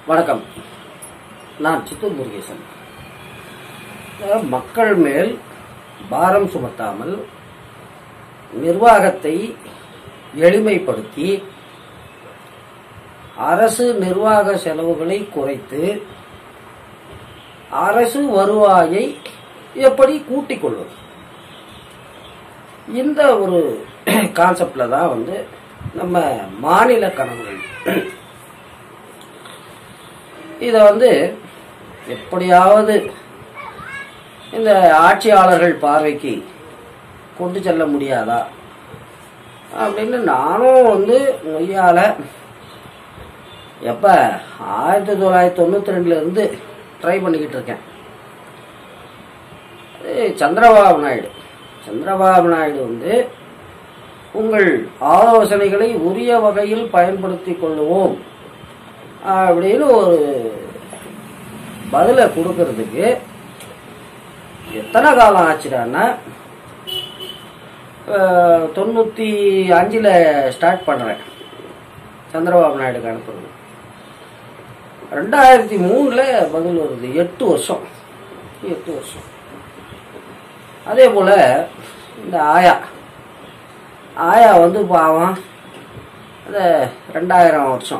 வணக்கம் நான் சித்தூர் முருகேசன் அஹ், மக்கள் மேல் பாரம் சுமத்தாமல் நிர்வாகத்தை எளிமைப்படுத்தி அரசு நிர்வாக செலவுகளை குறைத்து அரசு வருவாயை எப்படி கூட்டிக் கொள்வது இந்த ஒரு கான்செப்ட்ல தான் வந்து நம்ம மாநில கனவுகள் இதை வந்து எப்படியாவது இந்த ஆட்சியாளர்கள் பார்வைக்கு கொண்டு செல்ல முடியாதா அப்படின்னு நானும் வந்து மொய்யால எப்ப ஆயிரத்தி தொள்ளாயிரத்தி தொண்ணூத்தி ரெண்டுல இருந்து ட்ரை பண்ணிக்கிட்டு இருக்கேன் அது சந்திரபாபு நாயுடு சந்திரபாபு நாயுடு வந்து உங்கள் ஆலோசனைகளை உரிய வகையில் பயன்படுத்திக் கொள்ளுவோம் அப்படின்னு ஒரு பதிலை கொடுக்கறதுக்கு எத்தனை காலம் ஆச்சுடான்னா அஹ், தொண்ணூத்தி அஞ்சுல ஸ்டார்ட் பண்றேன் சந்திரபாபு நாயுடுக்கு அனுப்புறது ரெண்டாயிரத்தி மூணுல பதில் வருது எட்டு வருஷம் எட்டு வருஷம் அதே போல இந்த ஆயா ஆயா வந்து பாவம் அந்த ரெண்டாயிரம் வருஷம்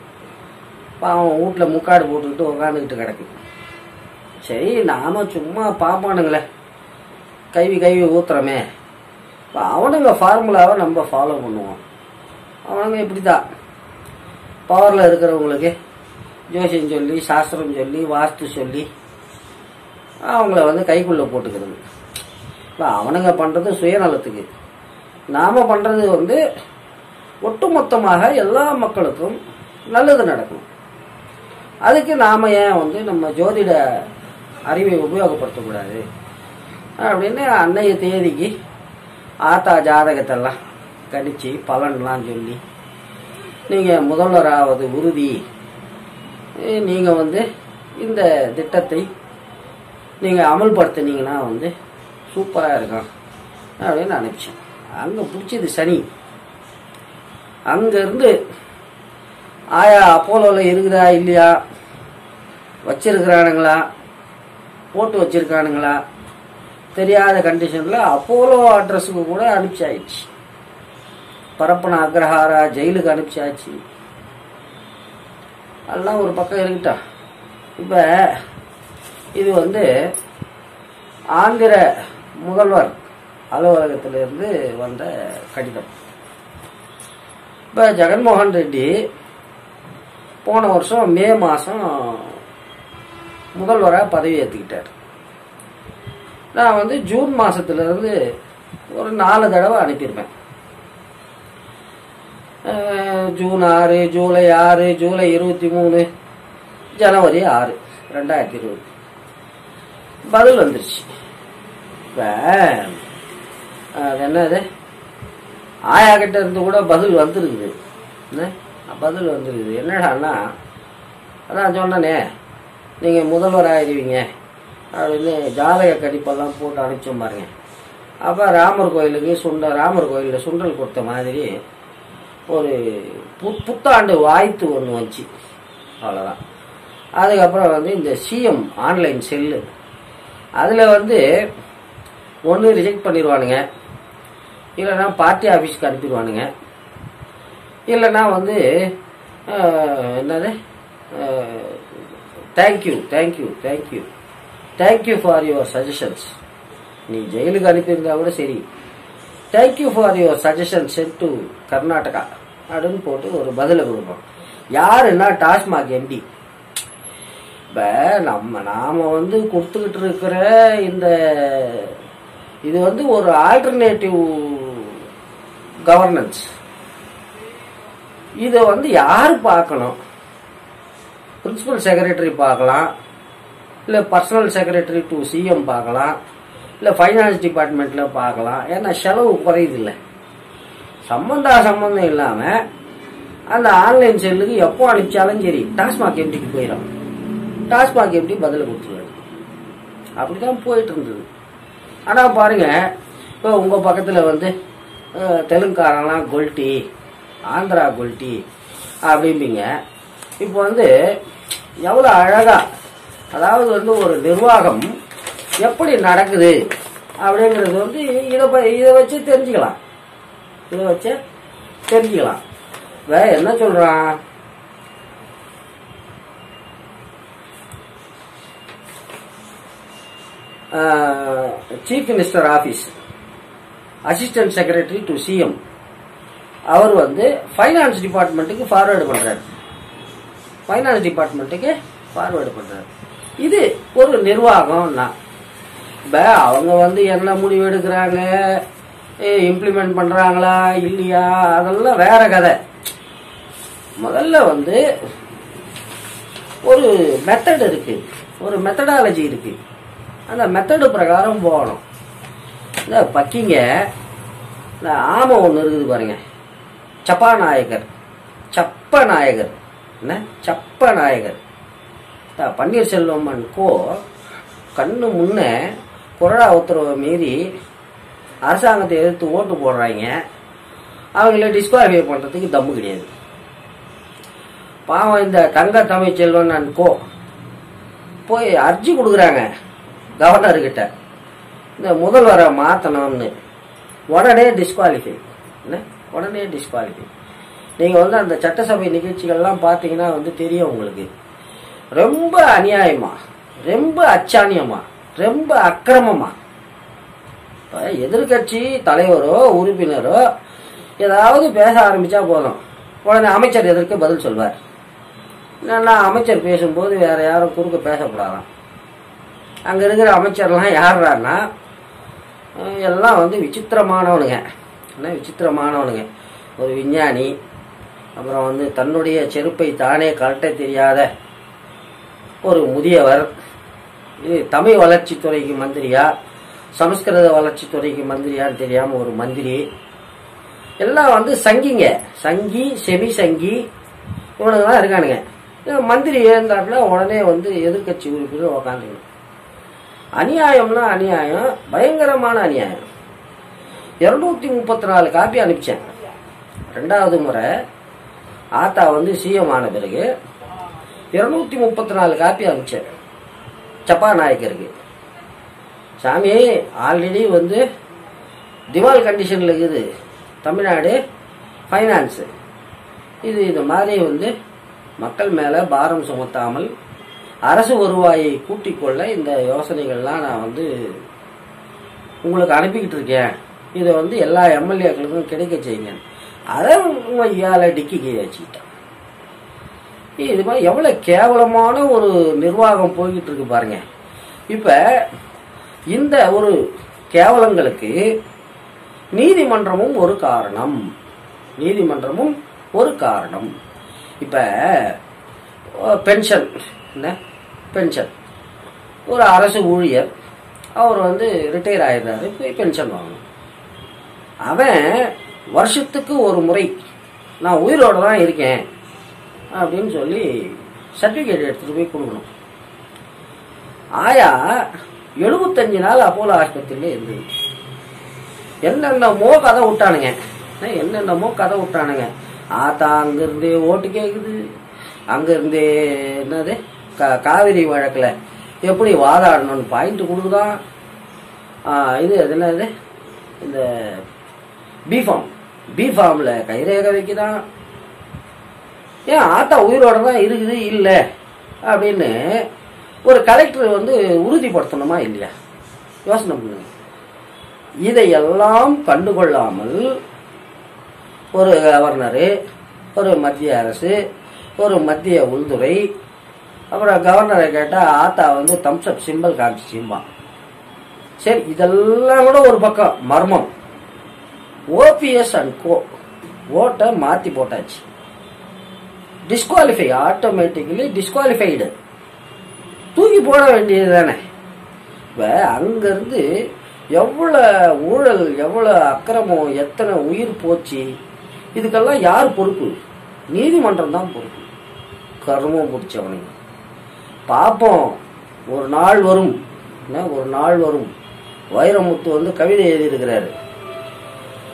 பாவம் வீட்டில் முக்காடு போட்டுக்கிட்டு உக்காந்துக்கிட்டு கிடக்கு சரி நாம சும்மா பாப்பானுங்களே கைவி கைவி ஊத்துறமே இப்ப அவனுங்க ஃபார்முலாவை நம்ம ஃபாலோ பண்ணுவோம் அவனுங்க இப்படி தான் பவரில் இருக்கிறவங்களுக்கு ஜோசியம் சொல்லி சாஸ்திரம் சொல்லி வாஸ்து சொல்லி அவங்கள வந்து கைக்குள்ளே போட்டுக்கிறது இப்போ அவனுங்க பண்ணுறது சுயநலத்துக்கு நாம் பண்ணுறது வந்து ஒட்டுமொத்தமாக எல்லா மக்களுக்கும் நல்லது நடக்கும் அதுக்கு நாம ஏன் வந்து நம்ம ஜோதிட அறிவை உபயோகப்படுத்தக்கூடாது அப்படின்னு அன்னைய தேதிக்கு ஆத்தா ஜாதகத்தெல்லாம் கணிச்சு பலன்லாம் சொல்லி நீங்கள் முதல்வராவது உறுதி அஹ் நீங்க வந்து இந்த திட்டத்தை நீங்க அமல்படுத்தினீங்கன்னா வந்து சூப்பரா இருக்கும் அப்படின்னு அனுப்பிச்சேன் அங்க பிடிச்சது சனி அங்க இருந்து ஆயா அப்போலோல இருக்குதா இல்லையா வச்சிருக்கிறானுங்களா போட்டு வச்சிருக்கானுங்களா தெரியாத கண்டிஷன்ல அப்போலோ அட்ரஸுக்கு கூட அனுப்பிச்சாயிடுச்சு பரப்பன அக்ரஹாரா ஜெயிலுக்கு அனுப்பிச்சாச்சு அதெல்லாம் ஒரு பக்கம் இருக்கட்டும் இப்ப இது வந்து ஆந்திர முதல்வர் அலுவலகத்திலிருந்து வந்த கடிதம் இப்ப ஜெகன்மோகன் ரெட்டி போன வருஷம் மே மாசம் முதல்வராக பதவி ஏற்றுக்கிட்டார் நான் வந்து ஜூன் மாசத்துல இருந்து ஒரு நாலு தடவை அனுப்பியிருப்பேன் அஹ் ஜூன் ஆறு ஜூலை ஆறு ஜூலை இருபத்தி மூணு ஜனவரி ஆறு ரெண்டாயிரத்தி இருபது பதில் வந்துருச்சு இப்ப அது என்னது ஆயா கிட்ட இருந்து கூட பதில் வந்துருக்குது என்ன? பதில் வந்துருக்குது என்னடான்னா அதான் சொன்னனே நீங்க முதல்வர் ஆயிடுவீங்க அப்படின்னு ஜாதக கணிப்பெல்லாம் போட்டு அனுப்பிச்சோம் பாருங்க அப்ப ராமர் கோயிலுக்கு சுண்ட ராமர் கோயிலில் சுண்டல் கொடுத்த மாதிரி ஒரு பு- புத்தாண்டு வாய்த்து ஒன்று வச்சு அவ்வளோதான் அதுக்கப்புறம் வந்து இந்த சிஎம் ஆன்லைன் செல்லு அதில் வந்து ஒன்று ரிஜெக்ட் பண்ணிடுவானுங்க இல்லைன்னா பார்ட்டி ஆஃபீஸ்க்கு அனுப்பிடுவானுங்க இல்லைன்னா வந்து அஹ், என்னது thank you thank you thank you thank you for your suggestions நீ ஜெயிலுக்கு அனுப்பியிருந்தா கூட சரி thank you for your suggestion sent to Karnataka அப்படின்னு போட்டு ஒரு பதிலை கொடுப்போம் யாருன்னா டாஸ்மாக் எம்டி இப்ப நம்ம நாம வந்து கொடுத்துக்கிட்டு இருக்கிற இந்த இது வந்து ஒரு ஆல்டர்னேட்டிவ் கவர்னன்ஸ் இதை வந்து யாரு பார்க்கணும் பிரின்சிபல் செக்ரட்டரி பார்க்கலாம் இல்லை பர்சனல் செக்ரட்டரி டு சிஎம் பார்க்கலாம் இல்லை ஃபைனான்ஸ் டிபார்ட்மெண்ட்ல பார்க்கலாம் ஏன்னா செலவு குறையுது இல்லை சம்பந்தா சம்பந்தம் இல்லாம அந்த ஆன்லைன் செல்லுக்கு எப்போ அனுப்பிச்சாலும் சரி டாஸ்மாக் எம்டிக்கு போயிடும் டாஸ்மாக் எம்டி பதில் கொடுத்துருவாரு அப்படிதான் போயிட்டு இருந்தது ஆனா பாருங்க இப்போ உங்க பக்கத்துல வந்து அஹ், தெலுங்காரெல்லாம் கொல்ட்டி ஆந்திரா கொல்ட்டி அப்படிம்பீங்க இப்போ வந்து எவ்வளோ அழகா அதாவது வந்து ஒரு நிர்வாகம் எப்படி நடக்குது அப்படிங்கிறது வந்து இதை ப- இதை வச்சு தெரிஞ்சுக்கலாம் இதை வச்சு தெரிஞ்சுக்கலாம் வே என்ன சொல்றான் chief minister office assistant secretary to CM அவர் வந்து ஃபைனான்ஸ் டிபார்ட்மெண்ட்டுக்கு ஃபார்வேர்டு பண்றாரு ஃபைனான்ஸ் டிபார்ட்மெண்ட்டுக்கு ஃபார்வேர்டு பண்றாரு இது ஒரு நிர்வாகம்னா இப்போ அவங்க வந்து என்ன முடிவு எடுக்கிறாங்க இம்ப்ளிமெண்ட் பண்றாங்களா இல்லையா அதெல்லாம் வேற கதை முதல்ல வந்து ஒரு மெத்தட் இருக்கு ஒரு மெத்தடாலஜி இருக்கு அந்த மெத்தடு பிரகாரம் போகணும் இந்த பக்கிங்க இந்த ஆமை ஒன்று இருக்குது பாருங்க சப்பாநாயகர் சப்பநாயகர் என்ன சப்பநாயகர் இந்த பன்னீர்செல்வம் அண்ட் கோ கண்ணு முன்னே கொறடா உத்தரவை மீறி அரசாங்கத்தை எதிர்த்து ஓட்டு போடுறாங்க அவங்கள டிஸ்குவாலிஃபை பண்ணுறதுக்கு தம்மு கிடையாது பாவம் இந்த தங்க தமிழ்ச்செல்வன் அண்ட் கோ போய் அர்ஜி கொடுக்குறாங்க கவர்னர்கிட்ட இந்த முதல்வரை மாற்றணும்னு உடனே டிஸ்குவாலிஃபை என்ன உடனே டிஸ்குவாலிஃபை நீங்கள் வந்து அந்த சட்டசபை நிகழ்ச்சிகள்லாம் பார்த்தீங்கன்னா வந்து தெரியும் உங்களுக்கு ரொம்ப அநியாயமா ரொம்ப அச்சாணியமா ரொம்ப அக்கிரமமா இப்போ எதிர்கட்சி தலைவரோ உறுப்பினரோ ஏதாவது பேச ஆரம்பிச்சா போதும் உடனே அமைச்சர் எதற்கு பதில் சொல்வார் என்னன்னா அமைச்சர் பேசும்போது வேற யாரும் குறுக்க பேசக்கூடாதாம் அங்க இருக்கிற அமைச்சர்லாம் யாருறான்னா அஹ் எல்லாம் வந்து விசித்திரமானவனுங்க என்ன விசித்திரமானவனுங்க ஒரு விஞ்ஞானி அப்புறம் வந்து தன்னுடைய செருப்பை தானே கழட்ட தெரியாத ஒரு முதியவர் இது தமிழ் வளர்ச்சித்துறைக்கு மந்திரியா சமஸ்கிருத வளர்ச்சித்துறைக்கு மந்திரியான்னு தெரியாம ஒரு மந்திரி எல்லாம் வந்து சங்கிங்க சங்கி செமி சங்கி இவனுங்கெல்லாம் இருக்கானுங்க இவன் மந்திரி இருந்தாருன்னா உடனே வந்து எதிர்க்கட்சி உறுப்பினர் உக்காந்துக்கணும் அநியாயம்னா அநியாயம் பயங்கரமான அநியாயம் இருநூத்தி முப்பத்தி நாலு காப்பி அனுப்பிச்சேன் ரெண்டாவது முறை ஆத்தா வந்து சிஎம் ஆன பிறகு இருநூத்தி முப்பத்தி நாலு காப்பி அனுப்பிச்சேன் சப்பா நாயக்கருக்கு சாமி ஆல்ரெடி வந்து திவால் கண்டிஷன்ல இருக்குது தமிழ்நாடு ஃபைனான்ஸ் இது இந்த மாதிரி வந்து மக்கள் மேல பாரம் சுமத்தாமல் அரசு வருவாயை கூட்டிக் கொள்ள இந்த யோசனைகள்லாம் நான் வந்து உங்களுக்கு அனுப்பிக்கிட்டு இருக்கேன் இதை வந்து எல்லா எம்எல்ஏக்களுக்கும் கிடைக்க செய்யுங்க அதை ஐயால டிக்கி கீழே வச்சுக்கிட்டேன் இது மாதிரி எவ்வளவு கேவலமான ஒரு நிர்வாகம் போய்கிட்டு இருக்கு பாருங்க இப்ப இந்த ஒரு கேவலங்களுக்கு நீதிமன்றமும் ஒரு காரணம் நீதிமன்றமும் ஒரு காரணம் இப்ப பென்ஷன் என்ன பென்ஷன் ஒரு அரசு ஊழியர் அவர் வந்து ரிட்டையர் ஆயிடுறாரு போய் பென்ஷன் வாங்கணும் அவன் வருஷத்துக்கு ஒரு முறை நான் உயிரோட தான் இருக்கேன் அப்படின்னு சொல்லி சர்டிபிகேட் எடுத்துட்டு போய் கொடுக்கணும் ஆயா எழுபத்தஞ்சு நாள் அப்போலோ ஆஸ்பத்திரியில இருந்தது என்னென்னமோ கதை விட்டானுங்க அஹ் என்னென்னமோ கதை விட்டானுங்க ஆத்தா அங்கிருந்தே ஓட்டு கேக்குது அங்கிருந்தே என்னது கா- காவிரி வழக்குல எப்படி வாதாடணும்னு பாயிண்ட் கொடுக்குதான் ஆஹ் இது அது என்னது இந்த பிஃபார்ம் பிஃபார்ம்ல கைரேகை வைக்குதான் ஏன் ஆத்தா உயிரோட தான் இருக்குது இல்ல அப்படின்னு ஒரு கலெக்டர் வந்து உறுதிப்படுத்தணுமா இல்லையா யோசனை பண்ணுங்க இதையெல்லாம் கண்டுகொள்ளாமல் ஒரு கவர்னரு ஒரு மத்திய அரசு ஒரு மத்திய உள்துறை அப்புறம் கவர்னரை கேட்டா ஆத்தா வந்து தம்ஸ் அப் சிம்பிள் காமிச்சிம்பான் சரி இதெல்லாம் கூட ஒரு பக்கம் மர்மம் ஓபிஎஸ் அண்ட் கோ ஓட்டை மாத்தி போட்டாச்சு டிஸ்குவாலிஃபை ஆட்டோமேட்டிக்கலி டிஸ்குவாலிஃபைடு தூக்கி போட வேண்டியது தானே இப்போ அங்கிருந்து எவ்வளோ ஊழல் எவ்வளோ அக்கிரமம் எத்தனை உயிர் போச்சு இதுக்கெல்லாம் யார் பொறுப்பு நீதிமன்றம் தான் பொறுப்பு கர்மம் பிடிச்சவனுங்க பார்ப்போம் ஒரு நாள் வரும் என்ன ஒரு நாள் வரும் வைரமுத்து வந்து கவிதை எழுதியிருக்கிறாரு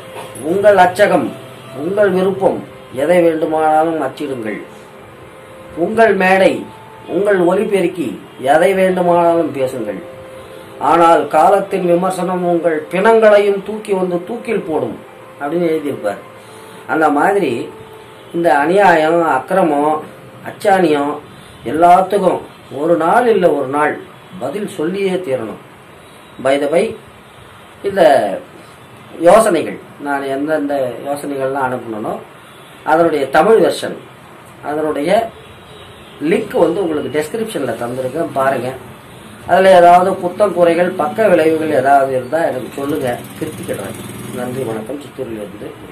உங்கள் அச்சகம் உங்கள் விருப்பம் எதை வேண்டுமானாலும் அச்சிடுங்கள் உங்கள் மேடை உங்கள் ஒலிபெருக்கி எதை வேண்டுமானாலும் பேசுங்கள் ஆனால் காலத்தின் விமர்சனம் உங்கள் பிணங்களையும் தூக்கி வந்து தூக்கில் போடும் அப்படின்னு எழுதியிருப்பார் அந்த மாதிரி இந்த அநியாயம் அக்கிரமம் அச்சாணியம் எல்லாத்துக்கும் ஒரு நாள் இல்லை ஒரு நாள் பதில் சொல்லியே தீரணும் பை த பை இந்த யோசனைகள் நான் எந்தெந்த யோசனைகள்லாம் அனுப்பணுனோ அதனுடைய தமிழ் வெர்ஷன் அதனுடைய லிங்க் வந்து உங்களுக்கு டெஸ்கிரிப்ஷனில் தந்திருக்கேன் பாருங்கள் அதில் ஏதாவது குத்தம் குறைகள் பக்க விளைவுகள் ஏதாவது இருந்தால் எனக்கு சொல்லுங்கள் திருப்பிக்கிடுறேன் நன்றி வணக்கம் சித்தூரிலிருந்து